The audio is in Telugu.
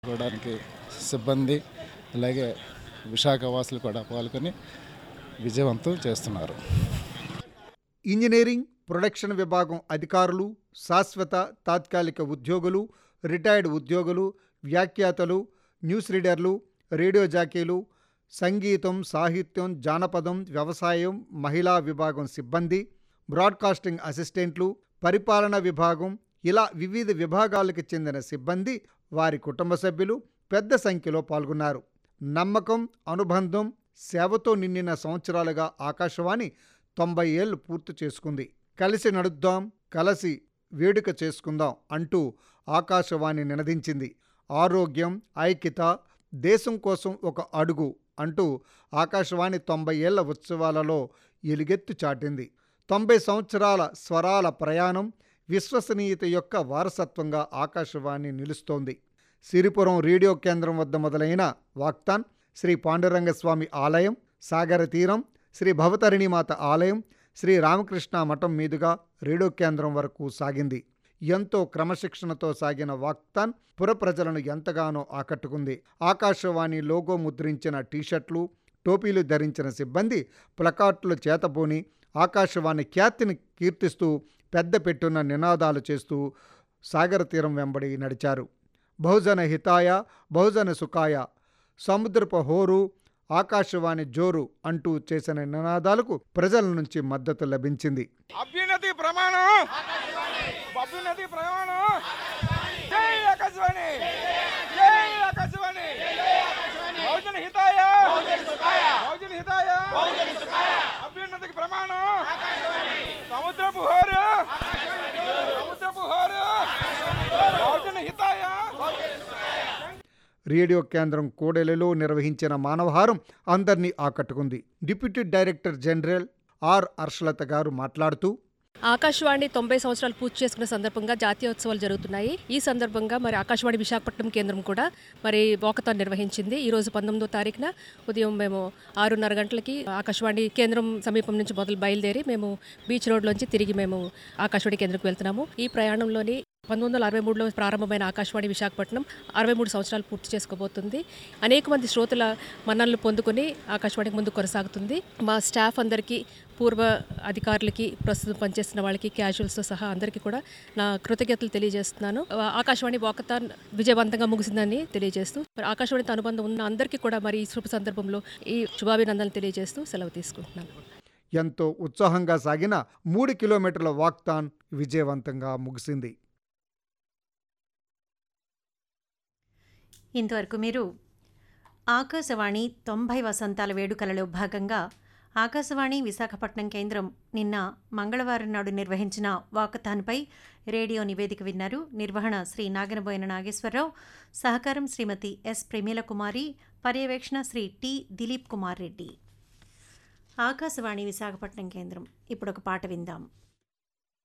పాల్గొనడానికి సిబ్బంది అలాగే విశాఖ వాసులు కూడా పాల్గొని విజయవంతం చేస్తున్నారు ఇంజనీరింగ్ ప్రొడక్షన్ విభాగం అధికారులు శాశ్వత తాత్కాలిక ఉద్యోగులు రిటైర్డ్ ఉద్యోగులు వ్యాఖ్యాతలు న్యూస్ రీడర్లు రేడియో జాకీలు సంగీతం సాహిత్యం జానపదం వ్యవసాయం మహిళా విభాగం సిబ్బంది బ్రాడ్కాస్టింగ్ అసిస్టెంట్లు పరిపాలన విభాగం ఇలా వివిధ విభాగాలకు చెందిన సిబ్బంది వారి కుటుంబ సభ్యులు పెద్ద సంఖ్యలో పాల్గొన్నారు నమ్మకం అనుబంధం సేవతో నిండిన సంవత్సరాలుగా ఆకాశవాణి తొంభై ఏళ్లు పూర్తి చేసుకుంది కలిసి నడుద్దాం కలిసి వేడుక చేసుకుందాం అంటూ ఆకాశవాణి నినదించింది ఆరోగ్యం ఐక్యత దేశం కోసం ఒక అడుగు అంటూ ఆకాశవాణి తొంభై ఏళ్ల ఉత్సవాలలో ఎలుగెత్తు చాటింది తొంభై సంవత్సరాల స్వరాల ప్రయాణం విశ్వసనీయత యొక్క వారసత్వంగా ఆకాశవాణి నిలుస్తోంది సిరిపురం రేడియో కేంద్రం వద్ద మొదలైన వాక్తాన్ శ్రీ పాండురంగస్వామి ఆలయం సాగర తీరం శ్రీ భవతరిణిమాత ఆలయం శ్రీ రామకృష్ణ మఠం మీదుగా రేడియో కేంద్రం వరకు సాగింది ఎంతో క్రమశిక్షణతో సాగిన వాక్తాన్ పుర ప్రజలను ఎంతగానో ఆకట్టుకుంది ఆకాశవాణి లోగో ముద్రించిన టీషర్ట్లు టోపీలు ధరించిన సిబ్బంది ప్లకార్డులు చేతబూని ఆకాశవాణి ఖ్యాతిని కీర్తిస్తూ పెద్ద పెట్టున్న నినాదాలు చేస్తూ సాగర తీరం వెంబడి నడిచారు బహుజన హితాయ బహుజన సుఖాయ సముద్రపు హోరు ఆకాశవాణి జోరు అంటూ చేసిన నినాదాలకు ప్రజల నుంచి మద్దతు లభించింది అభ్యున్నతి ప్రమాణం అభ్యున్నతి ప్రమాణం జై ఆకాశవాణి జై ఆకాశవాణి బహుజన హితాయ బహుజన హితాయ అభ్యున్నతికి ప్రమాణం సముద్రపు హోరు సముద్రపు హోరు బహుజన హితాయ రేడియో కేంద్రం కోడెలలో నిర్వహించిన మానవహారం అందరినీ ఆకట్టుకుంది deputy director general R Harshalatha గారు మాట్లాడుతూ ఆకాశవాణి తొంభై సంవత్సరాలు పూర్తి చేసుకున్న సందర్భంగా జాతీయోత్సవాలు జరుగుతున్నాయి ఈ సందర్భంగా మరి ఆకాశవాణి విశాఖపట్నం కేంద్రం కూడా మరి వాకథాన్ నిర్వహించింది ఈ రోజు పంతొమ్మిదో తారీఖున ఉదయం మేము ఆరున్నర గంటలకి ఆకాశవాణి కేంద్రం సమీపం నుంచి మొదలు బయలుదేరి మేము బీచ్ రోడ్లోంచి తిరిగి మేము ఆకాశవాణి కేంద్రంకి వెళ్తున్నాము ఈ ప్రయాణంలోని పంతొమ్మిది వందల అరవై మూడులో ప్రారంభమైన ఆకాశవాణి విశాఖపట్నం అరవై మూడు సంవత్సరాలు పూర్తి చేసుకోబోతుంది అనేక మంది శ్రోతల మన్ననలు పొందుకొని ఆకాశవాణికి ముందు కొనసాగుతుంది మా స్టాఫ్ అందరికీ పూర్వ అధికారులకి ప్రస్తుతం పనిచేస్తున్న వాళ్ళకి క్యాజువల్స్తో సహా అందరికీ కూడా నా కృతజ్ఞతలు తెలియజేస్తున్నాను ఆ, ఆకాశవాణి వాకథాన్ విజయవంతంగా ముగిసిందని తెలియజేస్తూ మరి ఆకాశవాణితో అనుబంధం ఉన్న అందరికీ కూడా మరి ఈ శుభ సందర్భంలో ఈ శుభాభినందనలు తెలియజేస్తూ సెలవు తీసుకుంటున్నాను ఎంతో ఉత్సాహంగా సాగిన మూడు కిలోమీటర్ల వాక్తాన్ విజయవంతంగా ముగిసింది ఇంతవరకు మీరు ఆకాశవాణి తొంభై వసంతాల వేడుకలలో భాగంగా ఆకాశవాణి విశాఖపట్నం కేంద్రం నిన్న మంగళవారం నాడు నిర్వహించిన వాకథాన్పై రేడియో నివేదిక విన్నారు నిర్వహణ శ్రీ నాగనబోయిన నాగేశ్వరరావు సహకారం శ్రీమతి ఎస్ ప్రమీల కుమారి పర్యవేక్షణ శ్రీ టి దిలీప్ కుమార్ రెడ్డి ఆకాశవాణి విశాఖపట్నం కేంద్రం ఇప్పుడు ఒక పాట విందాం